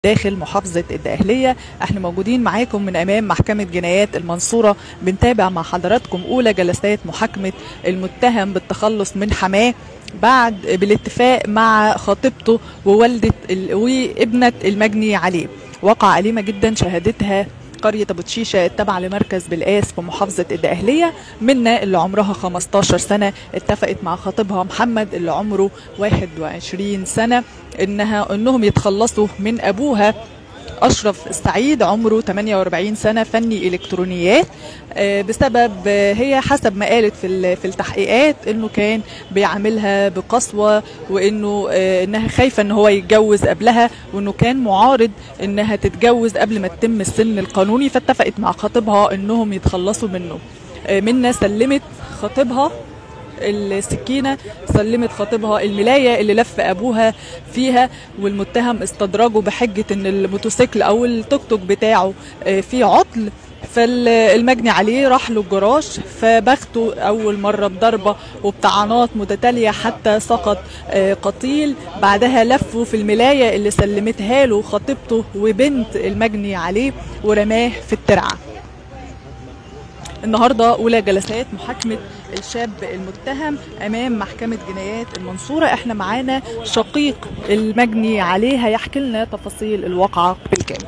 داخل محافظة الدقهلية احنا موجودين معاكم من امام محكمة جنايات المنصورة بنتابع مع حضراتكم اولى جلسات محاكمة المتهم بالتخلص من حماه بعد بالاتفاق مع خطيبته ووالدة ال- وابنة المجني عليه وقع أليمة جدا شهدتها قرية أبو تشيشة التابعة لمركز بالقاس في محافظة الدقهلية منا اللي عمرها 15 سنة اتفقت مع خطيبها محمد اللي عمره 21 سنة إنها إنهم يتخلصوا من أبوها أشرف السعيد عمره 48 سنة فني إلكترونيات آه، بسبب آه، هي حسب ما قالت في ال- في التحقيقات إنه كان بيعاملها بقسوة وإنه آه، إنها خايفة إن هو يتجوز قبلها وإنه كان معارض إنها تتجوز قبل ما تتم السن القانوني فاتفقت مع خطيبها إنهم يتخلصوا منه آه، منا سلمت خطيبها السكينة سلمت خطيبها الملاية اللي لف أبوها فيها والمتهم استدرجه بحجة إن الموتوسيكل أو التوك توك بتاعه آه، فيه عطل فالمجني عليه راح له الجراج فبخته أول مرة بضربة وبطعنات متتالية حتى سقط آه، قتيل بعدها لفه في الملاية اللي سلمتها له خطيبته وبنت المجني عليه ورماه في الترعة النهارده اولى جلسات محاكمه الشاب المتهم امام محكمه جنايات المنصوره احنا معانا شقيق المجني عليه هيحكي لنا تفاصيل الواقعه بالكامل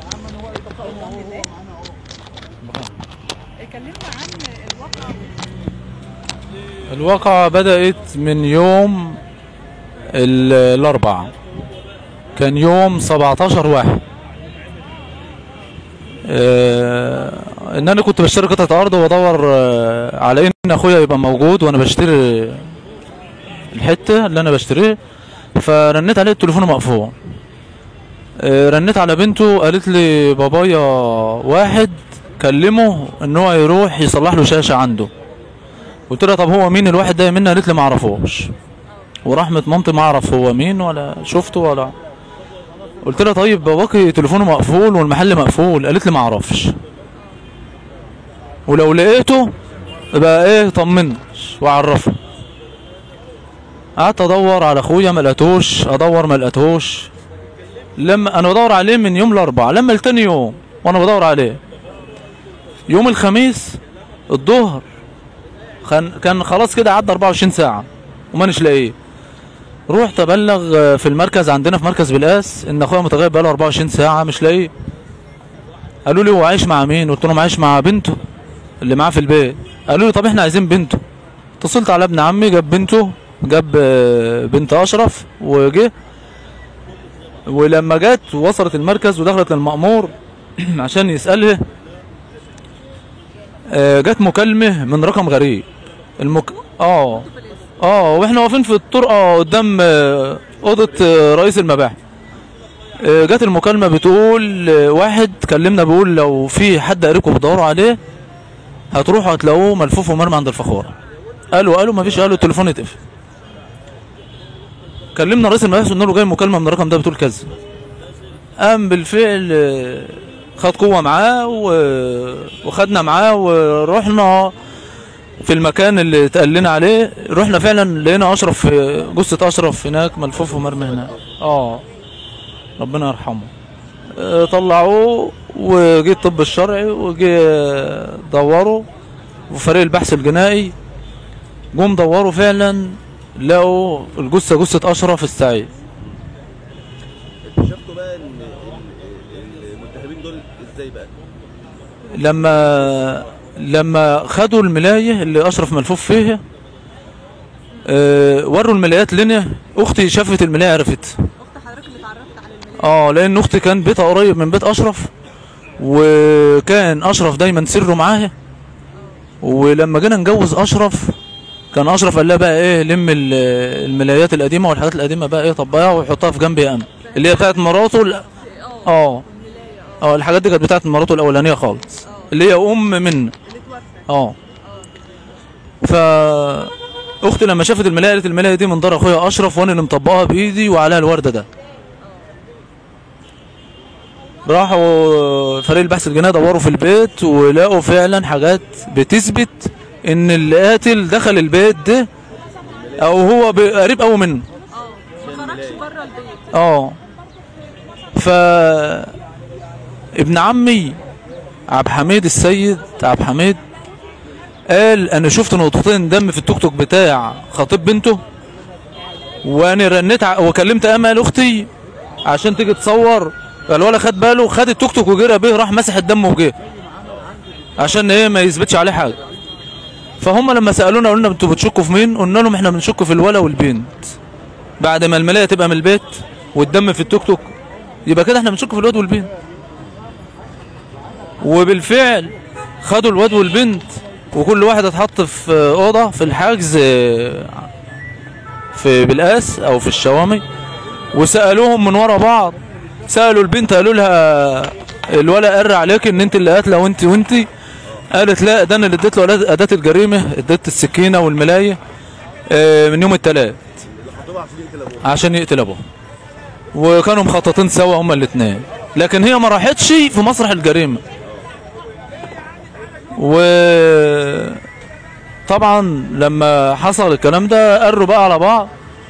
كلمنا عن الواقعه الواقعة بدأت من يوم ال- الأربعاء كان يوم 17 واحد آه ان انا كنت بشتري قطعة ارض وادور آه على ان اخويا يبقى موجود وانا بشتري الحتة اللي انا بشتريها فرنيت عليه التليفون مقفول آه رنيت على بنته قالت لي بابايا واحد كلمه ان هو يروح يصلح له شاشة عنده قلت لها طب هو مين الواحد ده مني قالت لي ما اعرفوش ورحمة مامتي ما اعرف هو مين ولا شفته ولا قلت لها طيب باباكي تليفونه مقفول والمحل مقفول قالت لي ما اعرفش ولو لقيته يبقى ايه طمني واعرفه قعدت ادور على اخويا ما لقيتوش ادور ما لقيتوش لما انا بدور عليه من يوم الاربعاء لما لتاني يوم وانا بدور عليه يوم الخميس الظهر كان كان خلاص كده عدى 24 ساعة ومانيش لاقيه رحت ابلغ آه، في المركز عندنا في مركز بالقاس ان اخويا متغيب بقاله 24 ساعة مش لاقيه قالوا لي هو عايش مع مين قلت لهم عايش مع بنته اللي معاه في البيت قالوا لي طب احنا عايزين بنته اتصلت على ابن عمي جاب بنته جاب آه، بنت اشرف وجه ولما جت وصلت المركز ودخلت للمأمور عشان يسألها آه، جت مكالمة من رقم غريب المك... اه اه واحنا واقفين في الطرقة قدام آه، أوضة آه، رئيس المباحث آه، جت المكالمة بتقول آه، واحد كلمنا بيقول لو في حد قريبكم بتدوروا عليه هتروحوا هتلاقوه ملفوف ومرمي عند الفخورة قالوا قالوا مفيش قالوا التليفون اتقفل كلمنا رئيس المباحث قلنا له جاي مكالمة من الرقم ده بتقول كذا قام بالفعل آه، خد قوة معاه و- وخدنا معاه ورحنا في المكان اللي اتقال لنا عليه رحنا فعلا لقينا اشرف في جثة اشرف هناك ملفوف ومرمي هناك اه ربنا يرحمه آه، طلعوه وجه الطب الشرعي وجه دوروا وفريق البحث الجنائي جم دوروا فعلا لقوا الجثة جثة اشرف السعيد اكتشفتوا بقى ان ال- ال- المتهمين دول ازاي بقى؟ لما لما خدوا الملاية اللي اشرف ملفوف فيها أه وروا الملايات لنا اختي شافت الملاية عرفت اخت حضرتك اللي اتعرفت على الملاية اه لان اختي كان بيتها قريب من بيت اشرف وكان اشرف دايما سره معاها ولما جينا نجوز اشرف كان اشرف قال لها بقى ايه لم ال- الملايات القديمه والحاجات القديمه بقى ايه طبقها وحطها في جنب يا ام اللي هي بتاعت مراته ال- اه اه الحاجات دي كانت بتاعت مراته الاولانيه خالص اللي هي ام من اللي توفى اه ف اختي لما شافت الملايه قالت الملايه دي من دار اخويا اشرف وانا اللي مطبقها بايدي وعليها الورده ده راحوا فريق البحث الجنائي دوروا في البيت ولقوا فعلا حاجات بتثبت ان القاتل دخل البيت ده او هو ب- قريب قوي منه اه ما خرجش بره البيت اه ف ابن عمي عبد حميد السيد عبد حميد قال انا شفت نقطتين دم في التوك توك بتاع خطيب بنته وانا رنيت ع- وكلمت امل اختي عشان تيجي تصور الولا خد باله خد التوك توك وجرى بيه راح مسح الدم وجه عشان ايه ما يثبتش عليه حاجه فهم لما سالونا قلنا انتوا بتشكوا في مين قلنا لهم احنا بنشك في الولا والبنت بعد ما الملايه تبقى من البيت والدم في التوك توك يبقى كده احنا بنشك في الواد والبنت وبالفعل خدوا الواد والبنت وكل واحد اتحط في اوضه في الحجز في بالقاس او في الشوامي وسالوهم من ورا بعض سالوا البنت قالوا لها الولا قر عليك ان انت اللي قاتله وانت وانت قالت لا ده انا اللي اديت له اداه الجريمه اديت السكينه والملايه آه، من يوم الثلاث خطوبه عشان يقتل ابوها عشان يقتل ابوه وكانوا مخططين سوا هما الاثنين لكن هي ما راحتش في مسرح الجريمه و طبعا لما حصل الكلام ده قروا بقى على بعض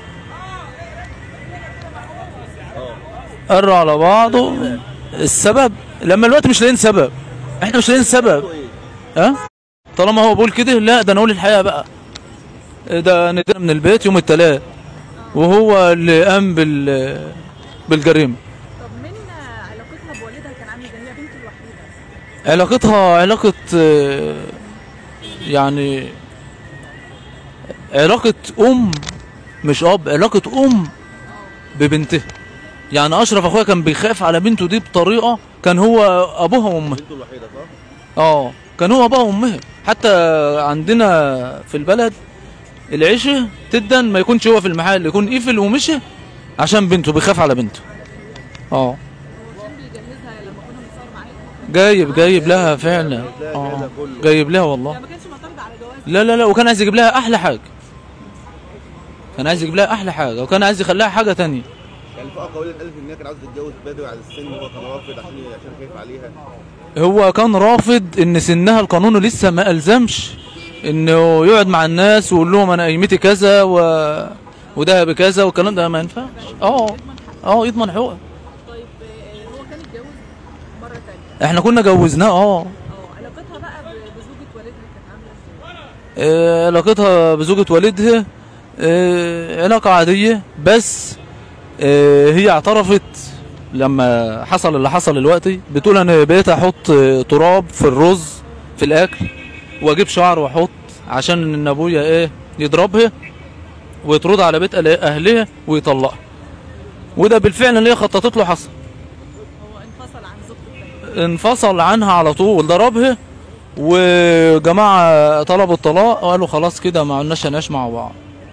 قروا على بعض السبب لما الوقت مش لاقيين سبب احنا مش لاقيين سبب ها طالما هو بيقول كده لا ده نقول الحقيقه بقى ده ندينا من البيت يوم الثلاث وهو اللي قام بال بالجريمه طب من علاقتها بوالدها كان عامل ازاي هي بنت الوحيده علاقتها علاقة آه، يعني علاقة أم مش أب علاقة أم ببنتها يعني أشرف أخويا كان بيخاف على بنته دي بطريقة كان هو أبوها وأمها بنته الوحيده صح؟ اه كان هو ابوها وامها حتى عندنا في البلد العيشه جدا ما يكونش هو في المحل يكون قفل ومشي عشان بنته بيخاف على بنته اه كان بيجهزها لما كنا بنصور معاها جايب جايب لها فعلا اه جايب لها والله ما كانش معترض على جواز لا لا لا وكان عايز يجيب لها احلى حاجه كان عايز يجيب لها احلى حاجه وكان عايز يخليها حاجه تانية يعني في اقاويل قالت ان هي كانت عاوزه تتجوز بدري على السن وهو كان رافض عشان عشان خايف عليها هو كان رافض ان سنها القانوني لسه ما الزمش انه يقعد مع الناس ويقول لهم انا قيمتي كذا و... وده بكذا والكلام ده ما ينفعش اه اه يضمن حقوقها طيب آه، هو كان اتجوز مره ثانيه احنا كنا جوزناه اه اه علاقتها بقى ب- بزوجة والدها كانت عامله ازاي؟ آه، علاقتها بزوجة والدها آه، علاقة عادية بس آه، هي اعترفت لما حصل اللي حصل دلوقتي بتقول انا بقيت احط آه، تراب في الرز في الاكل واجيب شعر واحط عشان ان ابويا ايه يضربها ويطرد على بيت أهل- اهلها ويطلقها وده بالفعل اللي هي خططت له حصل هو انفصل عن زوجته الثانيه انفصل عنها على طول ضربها وجماعة طلبوا الطلاق وقالوا خلاص كده ما عدناش هنعيش مع بعض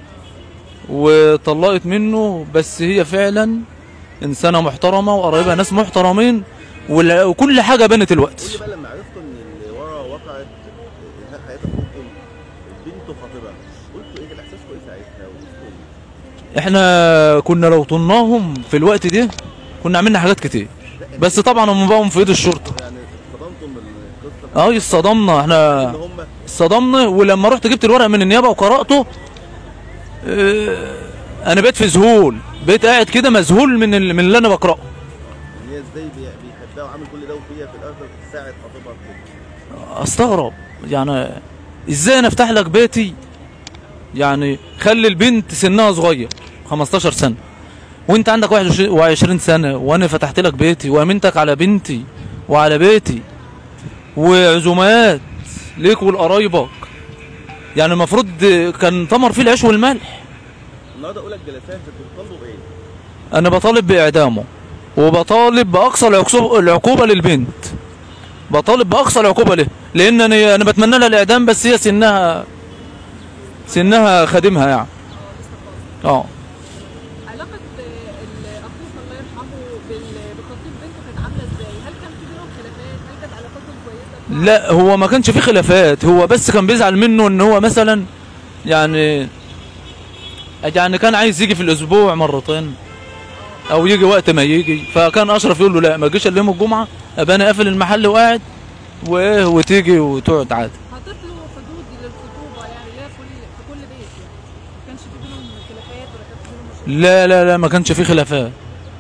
وطلقت منه بس هي فعلا انسانة محترمة وقرايبها ناس محترمين وال- وكل حاجة بنت الوقت قولي بقى لما عرفتوا ان اللي ورا وقعت انهاء حياه اخوكم بنته خاطبه قلتوا ايه كان احساسكم ايه ساعتها وقلتوا ايه؟ احنا كنا لو طناهم في الوقت ده كنا عملنا حاجات كتير بس طبعا هم بقوا في ايد الشرطة يعني اتصدمتم بالقصه اه اتصدمنا احنا ان هم صدمنا ولما رحت جبت الورق من النيابه وقراته اه انا بقيت في ذهول بقيت قاعد كده مذهول من ال- من اللي انا بقراه ان هي ازاي بي- بيحبها وعامل كل ده وهي في الاخر ساعه خطيبها كده استغرب يعني ازاي انا افتح لك بيتي يعني خلي البنت سنها صغير 15 سنه وانت عندك 21 سنه وانا فتحت لك بيتي وامنتك على بنتي وعلى بيتي وعزومات ليك ولقرايبك يعني المفروض كان تمر فيه العيش والملح النهارده اولى الجلسات انتوا بتطالبوا بايه؟ انا بطالب باعدامه وبطالب باقصى العقوبه العقوبه للبنت بطالب باقصى العقوبه له لان انا انا بتمنى لها الاعدام بس هي سنها سنها خادمها يعني اه علاقة آه، الأخوف الله يرحمه بال- بخطيب بنته كانت عاملة ازاي؟ هل كان في بينهم خلافات؟ هل كانت علاقتهم كويسة؟ لا هو ما كانش فيه خلافات هو بس كان بيزعل منه ان هو مثلا يعني يعني كان عايز يجي في الاسبوع مرتين او يجي وقت ما يجي فكان اشرف يقول له لا ما تجيش الا يوم الجمعه ابقى انا قافل المحل وقاعد وايه وتيجي وتقعد عادي حاطط له حدود للخطوبة يعني لا في كل في كل بيت يعني ما كانش في بينهم خلافات ولا كان في بينهم مشاكل لا لا لا ما كانش فيه خلافات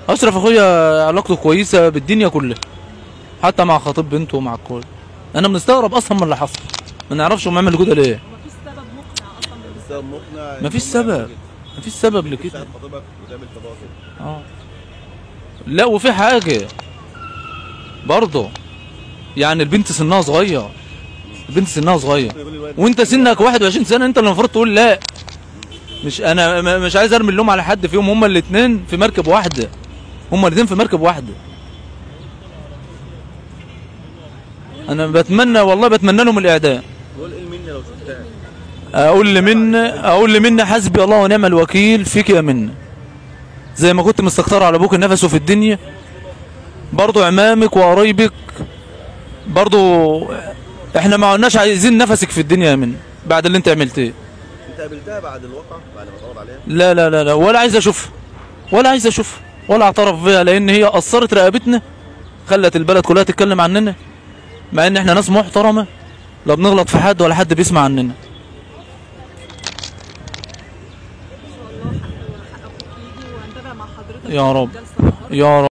اشرف اخويا علاقته كويسه بالدنيا كلها حتى مع خطيب بنته ومع الكل انا بنستغرب اصلا من اللي حصل ما نعرفش هم عملوا كده ليه السبب مقنع إن مفيش هم سبب يعملوا كده. مفيش سبب لكده تساعد خطيبك وتعمل تباطل اه لا وفي حاجه برضه يعني البنت سنها صغير البنت سنها صغير يقول لي الواد وانت سنك 21 سنه انت اللي المفروض تقول لا مش انا م- مش عايز ارمي اللوم على حد فيهم هما الاثنين في مركب واحده هما الاثنين في مركب واحده انا بتمنى والله بتمنى لهم الاعدام قول ايه مني لو شفتها اقول لمن اقول لمن حسبي الله ونعم الوكيل فيك يا من زي ما كنت مستكتر على ابوك نفسه في الدنيا برضو عمامك وقرايبك برضو احنا ما قلناش عايزين نفسك في الدنيا يا من بعد اللي انت عملتيه انت قابلتها بعد الواقع بعد ما تدور عليها لا لا لا لا ولا عايز اشوفها ولا عايز اشوفها ولا اعترف بيها لان هي اثرت رقبتنا خلت البلد كلها تتكلم عننا مع ان احنا ناس محترمه لا بنغلط في حد ولا حد بيسمع عننا يا رب يا رب